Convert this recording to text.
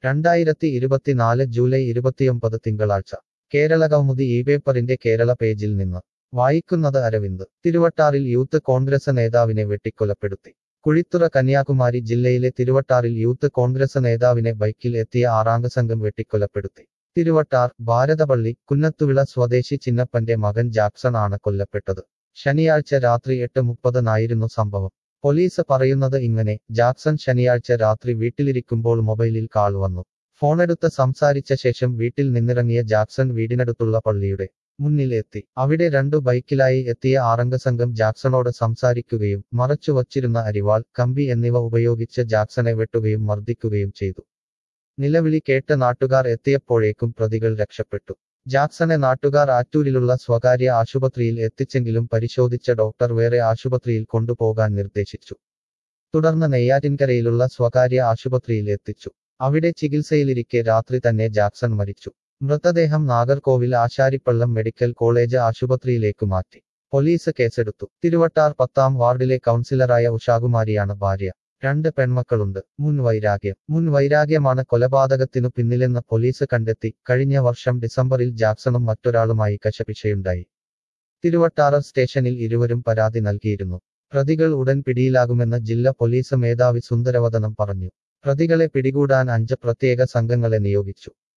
രണ്ടായിരത്തി ഇരുപത്തിനാല് ജൂലൈ ഇരുപത്തിയൊമ്പത് തിങ്കളാഴ്ച കേരള കൗമുദി ഈ പേപ്പറിന്റെ കേരള പേജിൽ നിന്ന് വായിക്കുന്നത് അരവിന്ദ് തിരുവട്ടാറിൽ യൂത്ത് കോൺഗ്രസ് നേതാവിനെ വെട്ടിക്കൊലപ്പെടുത്തി കുഴിത്തുറ കന്യാകുമാരി ജില്ലയിലെ തിരുവട്ടാറിൽ യൂത്ത് കോൺഗ്രസ് നേതാവിനെ ബൈക്കിൽ എത്തിയ ആറാംഗ സംഘം വെട്ടിക്കൊലപ്പെടുത്തി തിരുവട്ടാർ ഭാരതപള്ളി കുന്നത്തുവിള സ്വദേശി ചിന്നപ്പന്റെ മകൻ ജാക്സൺ ആണ് കൊല്ലപ്പെട്ടത് ശനിയാഴ്ച രാത്രി എട്ട് മുപ്പതിനായിരുന്നു സംഭവം പോലീസ് പറയുന്നത് ഇങ്ങനെ ജാക്സൺ ശനിയാഴ്ച രാത്രി വീട്ടിലിരിക്കുമ്പോൾ മൊബൈലിൽ കാൾ വന്നു ഫോണെടുത്ത് സംസാരിച്ച ശേഷം വീട്ടിൽ നിന്നിറങ്ങിയ ജാക്സൺ വീടിനടുത്തുള്ള പള്ളിയുടെ മുന്നിൽ എത്തി അവിടെ രണ്ടു ബൈക്കിലായി എത്തിയ ആറംഗ സംഘം ജാക്സണോട് സംസാരിക്കുകയും മറച്ചു വച്ചിരുന്ന അരിവാൾ കമ്പി എന്നിവ ഉപയോഗിച്ച് ജാക്സനെ വെട്ടുകയും മർദ്ദിക്കുകയും ചെയ്തു നിലവിളി കേട്ട് നാട്ടുകാർ എത്തിയപ്പോഴേക്കും പ്രതികൾ രക്ഷപ്പെട്ടു ജാക്സനെ നാട്ടുകാർ ആറ്റൂരിലുള്ള സ്വകാര്യ ആശുപത്രിയിൽ എത്തിച്ചെങ്കിലും പരിശോധിച്ച ഡോക്ടർ വേറെ ആശുപത്രിയിൽ കൊണ്ടുപോകാൻ നിർദ്ദേശിച്ചു തുടർന്ന് നെയ്യാറ്റിൻകരയിലുള്ള സ്വകാര്യ ആശുപത്രിയിൽ എത്തിച്ചു അവിടെ ചികിത്സയിലിരിക്കെ രാത്രി തന്നെ ജാക്സൺ മരിച്ചു മൃതദേഹം നാഗർകോവിൽ ആശാരിപ്പള്ളം മെഡിക്കൽ കോളേജ് ആശുപത്രിയിലേക്ക് മാറ്റി പോലീസ് കേസെടുത്തു തിരുവട്ടാർ പത്താം വാർഡിലെ കൗൺസിലറായ ഉഷാകുമാരിയാണ് ഭാര്യ രണ്ട് പെൺമക്കളുണ്ട് മുൻ വൈരാഗ്യം മുൻ വൈരാഗ്യമാണ് കൊലപാതകത്തിനു പിന്നിലെന്ന് പോലീസ് കണ്ടെത്തി കഴിഞ്ഞ വർഷം ഡിസംബറിൽ ജാക്സണും മറ്റൊരാളുമായി കശപിശയുണ്ടായി തിരുവട്ടാറ് സ്റ്റേഷനിൽ ഇരുവരും പരാതി നൽകിയിരുന്നു പ്രതികൾ ഉടൻ പിടിയിലാകുമെന്ന് ജില്ലാ പോലീസ് മേധാവി സുന്ദരവദനം പറഞ്ഞു പ്രതികളെ പിടികൂടാൻ അഞ്ച് പ്രത്യേക സംഘങ്ങളെ നിയോഗിച്ചു